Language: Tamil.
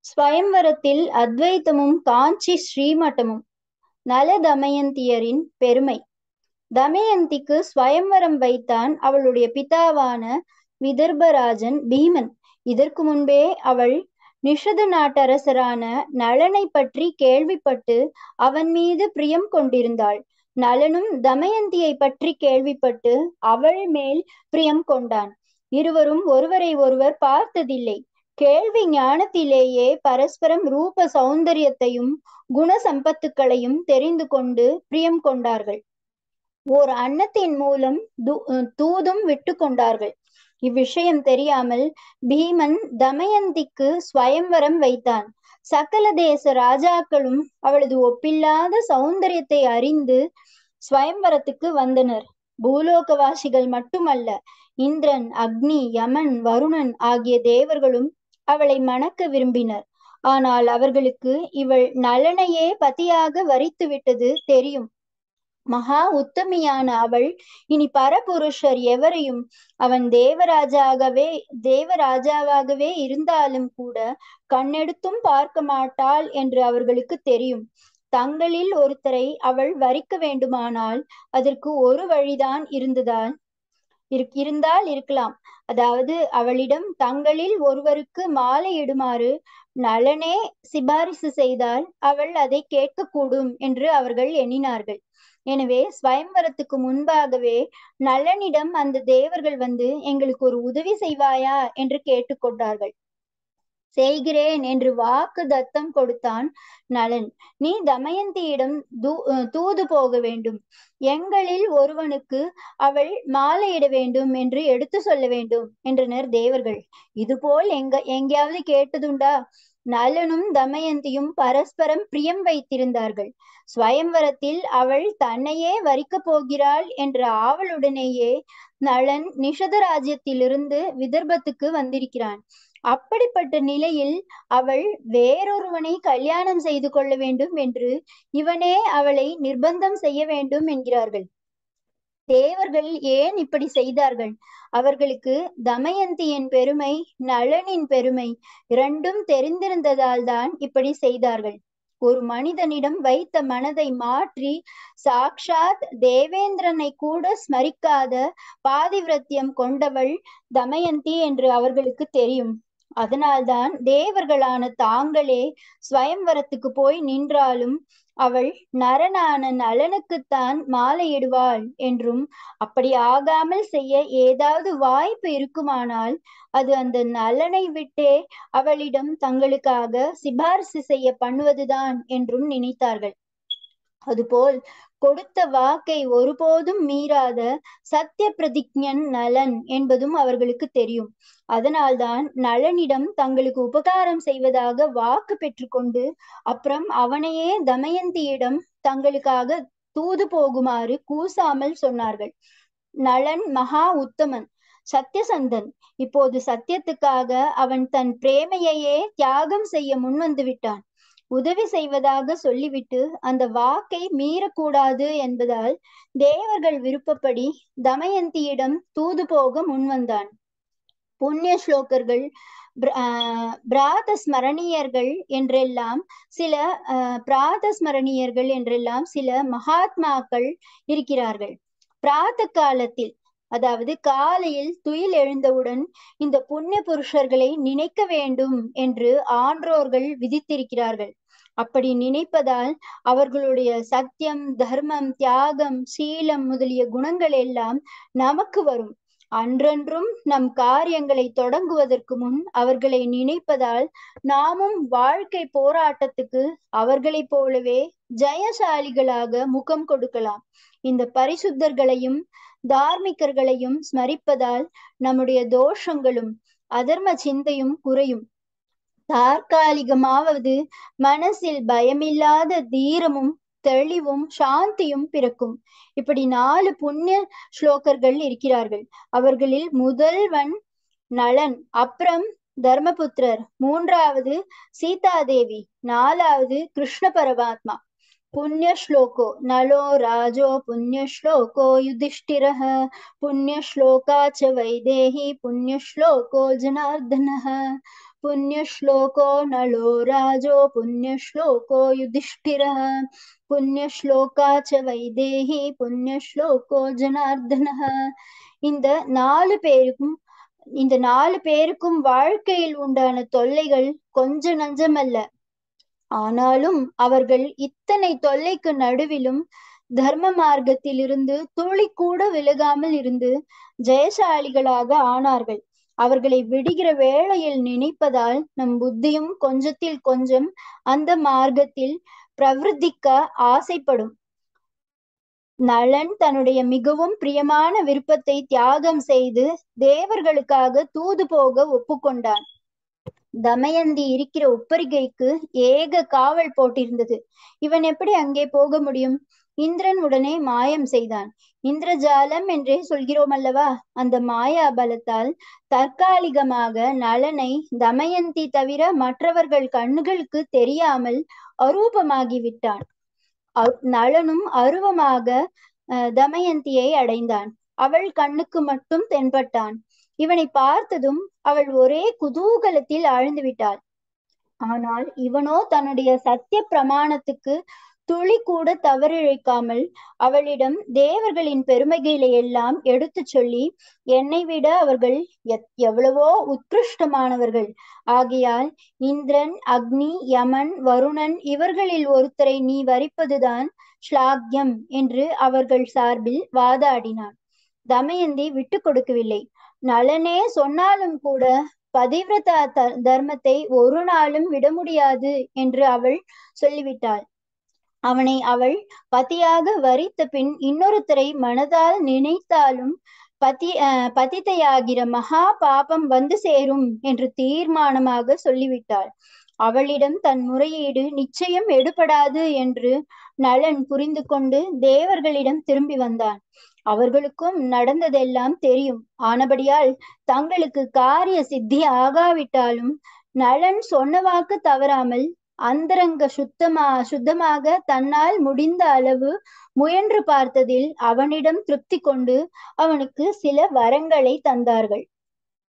ஸ்வயம்வரத்தில் அத்வைத்தமும் காஞ்சி ஸ்ரீமட்டமும் நல தமயந்தியரின் பெருமை தமயந்திக்கு ஸ்வயம்வரம் வைத்தான் அவளுடைய பிதாவான விதர்பராஜன் பீமன் இதற்கு முன்பே அவள் நிஷத நாட்டரசரான நளனை பற்றி கேள்விப்பட்டு அவன் மீது பிரியம் கொண்டிருந்தாள் நலனும் தமயந்தியை பற்றி கேள்விப்பட்டு அவள் மேல் பிரியம் கொண்டான் இருவரும் ஒருவரை ஒருவர் பார்த்ததில்லை கேள்வி ஞானத்திலேயே பரஸ்பரம் ரூப சௌந்தரியத்தையும் குண சம்பத்துக்களையும் தெரிந்து கொண்டு பிரியம் கொண்டார்கள் ஓர் அன்னத்தின் மூலம் தூதும் விட்டு கொண்டார்கள் இவ்விஷயம் தெரியாமல் பீமன் தமயந்திக்கு ஸ்வயம்வரம் வைத்தான் சகல தேச ராஜாக்களும் அவளது ஒப்பில்லாத சௌந்தரியத்தை அறிந்து ஸ்வயம்வரத்துக்கு வந்தனர் பூலோகவாசிகள் மட்டுமல்ல இந்திரன் அக்னி யமன் வருணன் ஆகிய தேவர்களும் அவளை மணக்க விரும்பினர் ஆனால் அவர்களுக்கு இவள் நலனையே பதியாக வரித்து விட்டது தெரியும் மகா உத்தமியான அவள் இனி பரபுருஷர் எவரையும் அவன் தேவராஜாகவே தேவராஜாவாகவே இருந்தாலும் கூட கண்ணெடுத்தும் பார்க்க மாட்டாள் என்று அவர்களுக்கு தெரியும் தங்களில் ஒருத்தரை அவள் வரிக்க வேண்டுமானால் அதற்கு ஒரு வழிதான் இருந்ததால் இருந்தால் இருக்கலாம் அதாவது அவளிடம் தங்களில் ஒருவருக்கு மாலையிடுமாறு நலனே சிபாரிசு செய்தால் அவள் அதை கேட்கக்கூடும் என்று அவர்கள் எண்ணினார்கள் எனவே ஸ்வயம்வரத்துக்கு முன்பாகவே நலனிடம் அந்த தேவர்கள் வந்து எங்களுக்கு ஒரு உதவி செய்வாயா என்று கேட்டுக்கொண்டார்கள் செய்கிறேன் என்று வாக்கு தத்தம் கொடுத்தான் நலன் நீ தமயந்தியிடம் தூ தூது போக வேண்டும் எங்களில் ஒருவனுக்கு அவள் மாலையிட வேண்டும் என்று எடுத்து சொல்ல வேண்டும் என்றனர் தேவர்கள் இதுபோல் எங்க எங்கேயாவது கேட்டதுண்டா நலனும் தமயந்தியும் பரஸ்பரம் பிரியம் வைத்திருந்தார்கள் ஸ்வயம்வரத்தில் அவள் தன்னையே வரிக்கப் போகிறாள் என்ற ஆவலுடனேயே நலன் நிஷத ராஜ்யத்திலிருந்து விதர்பத்துக்கு வந்திருக்கிறான் அப்படிப்பட்ட நிலையில் அவள் வேறொருவனை கல்யாணம் செய்து கொள்ள வேண்டும் என்று இவனே அவளை நிர்பந்தம் செய்ய வேண்டும் என்கிறார்கள் தேவர்கள் ஏன் இப்படி செய்தார்கள் அவர்களுக்கு தமயந்தியின் பெருமை நளனின் பெருமை இரண்டும் தெரிந்திருந்ததால் தான் இப்படி செய்தார்கள் ஒரு மனிதனிடம் வைத்த மனதை மாற்றி சாக்ஷாத் தேவேந்திரனை கூட ஸ்மரிக்காத பாதிவிரத்தியம் கொண்டவள் தமயந்தி என்று அவர்களுக்கு தெரியும் அதனால்தான் தேவர்களான தாங்களே ஸ்வயம்வரத்துக்கு போய் நின்றாலும் அவள் நரனான நலனுக்குத்தான் மாலையிடுவாள் என்றும் அப்படி ஆகாமல் செய்ய ஏதாவது வாய்ப்பு இருக்குமானால் அது அந்த நலனை விட்டே அவளிடம் தங்களுக்காக சிபாரிசு செய்ய பண்ணுவதுதான் என்றும் நினைத்தார்கள் அதுபோல் கொடுத்த வாக்கை ஒருபோதும் மீறாத சத்திய பிரதிஜன் நலன் என்பதும் அவர்களுக்கு தெரியும் அதனால்தான் நலனிடம் தங்களுக்கு உபகாரம் செய்வதாக வாக்கு பெற்றுக்கொண்டு அப்புறம் அவனையே தமயந்தியிடம் தங்களுக்காக தூது போகுமாறு கூசாமல் சொன்னார்கள் நலன் மகா உத்தமன் சத்தியசந்தன் இப்போது சத்தியத்துக்காக அவன் தன் பிரேமையையே தியாகம் செய்ய முன்வந்து விட்டான் உதவி செய்வதாக சொல்லிவிட்டு அந்த வாக்கை மீறக்கூடாது என்பதால் தேவர்கள் விருப்பப்படி தமயந்தியிடம் தூது போக முன்வந்தான் புண்ணிய ஸ்லோகர்கள் பிராத ஸ்மரணீயர்கள் என்றெல்லாம் சில பிராத ஸ்மரணீயர்கள் என்றெல்லாம் சில மகாத்மாக்கள் இருக்கிறார்கள் பிராத்த காலத்தில் அதாவது காலையில் துயில் எழுந்தவுடன் இந்த புண்ணிய புருஷர்களை நினைக்க வேண்டும் என்று ஆன்றோர்கள் விதித்திருக்கிறார்கள் அப்படி நினைப்பதால் அவர்களுடைய சத்தியம் தர்மம் தியாகம் சீலம் முதலிய குணங்கள் எல்லாம் நமக்கு வரும் அன்றன்றும் நம் காரியங்களை தொடங்குவதற்கு முன் அவர்களை நினைப்பதால் நாமும் வாழ்க்கை போராட்டத்துக்கு அவர்களைப் போலவே ஜெயசாலிகளாக முகம் கொடுக்கலாம் இந்த பரிசுத்தர்களையும் தார்மிகர்களையும் ஸ்மரிப்பதால் நம்முடைய தோஷங்களும் அதர்ம சிந்தையும் குறையும் தற்காலிகமாவது மனசில் பயமில்லாத தீரமும் தெளிவும் சாந்தியும் பிறக்கும் இப்படி நாலு புண்ணிய ஸ்லோகர்கள் இருக்கிறார்கள் அவர்களில் முதல்வன் நலன் அப்புறம் தர்மபுத்திரர் மூன்றாவது சீதாதேவி நாலாவது கிருஷ்ண பரமாத்மா पुण्यश्लोको नलो राजो पुण्यश्लोको युधिष्ठिरः पुण्यश्लोका च वैदेही पुण्यश्लोको जनार्दनः पुण्यश्लोको नलो राजो पुण्यश्लोको युधिष्ठिरः புண்ணியஸ்லோகா ச வைதேகி புண்ணியஸ்லோகோ ஜனார்தனः இந்த நாலு பேருக்கும் இந்த நாலு பேருக்கும் வாழ்க்கையில் உண்டான தொல்லைகள் கொஞ்ச நஞ்சமல்ல ஆனாலும் அவர்கள் இத்தனை தொல்லைக்கு நடுவிலும் தர்ம மார்க்கத்தில் இருந்து துளி கூட விலகாமல் இருந்து ஜெயசாலிகளாக ஆனார்கள் அவர்களை விடுகிற வேளையில் நினைப்பதால் நம் புத்தியும் கொஞ்சத்தில் கொஞ்சம் அந்த மார்க்கத்தில் பிரவர்த்திக்க ஆசைப்படும் நளன் தன்னுடைய மிகவும் பிரியமான விருப்பத்தை தியாகம் செய்து தேவர்களுக்காக தூது போக ஒப்புக்கொண்டான் தமயந்தி இருக்கிற உப்பரிகைக்கு ஏக காவல் போட்டிருந்தது இவன் எப்படி அங்கே போக முடியும் இந்திரன் உடனே மாயம் செய்தான் இந்திரஜாலம் என்றே சொல்கிறோம் அல்லவா அந்த மாயா பலத்தால் தற்காலிகமாக நலனை தமயந்தி தவிர மற்றவர்கள் கண்ணுகளுக்கு தெரியாமல் அரூபமாகி விட்டான் நளனும் அருவமாக தமயந்தியை அடைந்தான் அவள் கண்ணுக்கு மட்டும் தென்பட்டான் இவனை பார்த்ததும் அவள் ஒரே குதூகலத்தில் ஆழ்ந்து விட்டாள் ஆனால் இவனோ தன்னுடைய சத்திய பிரமாணத்துக்கு துளி கூட தவறிழைக்காமல் அவளிடம் தேவர்களின் பெருமைகளை எல்லாம் எடுத்து சொல்லி என்னை விட அவர்கள் எவ்வளவோ உத்கிருஷ்டமானவர்கள் ஆகையால் இந்திரன் அக்னி யமன் வருணன் இவர்களில் ஒருத்தரை நீ வரிப்பதுதான் ஸ்லாக்யம் என்று அவர்கள் சார்பில் வாதாடினான் தமயந்தி விட்டு கொடுக்கவில்லை நலனே சொன்னாலும் கூட பதிவிரதா தர்மத்தை ஒரு நாளும் விட முடியாது என்று அவள் சொல்லிவிட்டாள் அவனை அவள் பதியாக வரித்த பின் இன்னொருத்தரை மனதால் நினைத்தாலும் பதி பதித்தையாகிற மகா பாபம் வந்து சேரும் என்று தீர்மானமாக சொல்லிவிட்டாள் அவளிடம் தன் முறையீடு நிச்சயம் எடுபடாது என்று நலன் புரிந்து கொண்டு தேவர்களிடம் திரும்பி வந்தான் அவர்களுக்கும் நடந்ததெல்லாம் தெரியும் ஆனபடியால் தங்களுக்கு காரிய சித்தி ஆகாவிட்டாலும் நலன் சொன்ன வாக்கு தவறாமல் அந்தரங்க சுத்தமா சுத்தமாக தன்னால் முடிந்த அளவு முயன்று பார்த்ததில் அவனிடம் திருப்தி கொண்டு அவனுக்கு சில வரங்களை தந்தார்கள்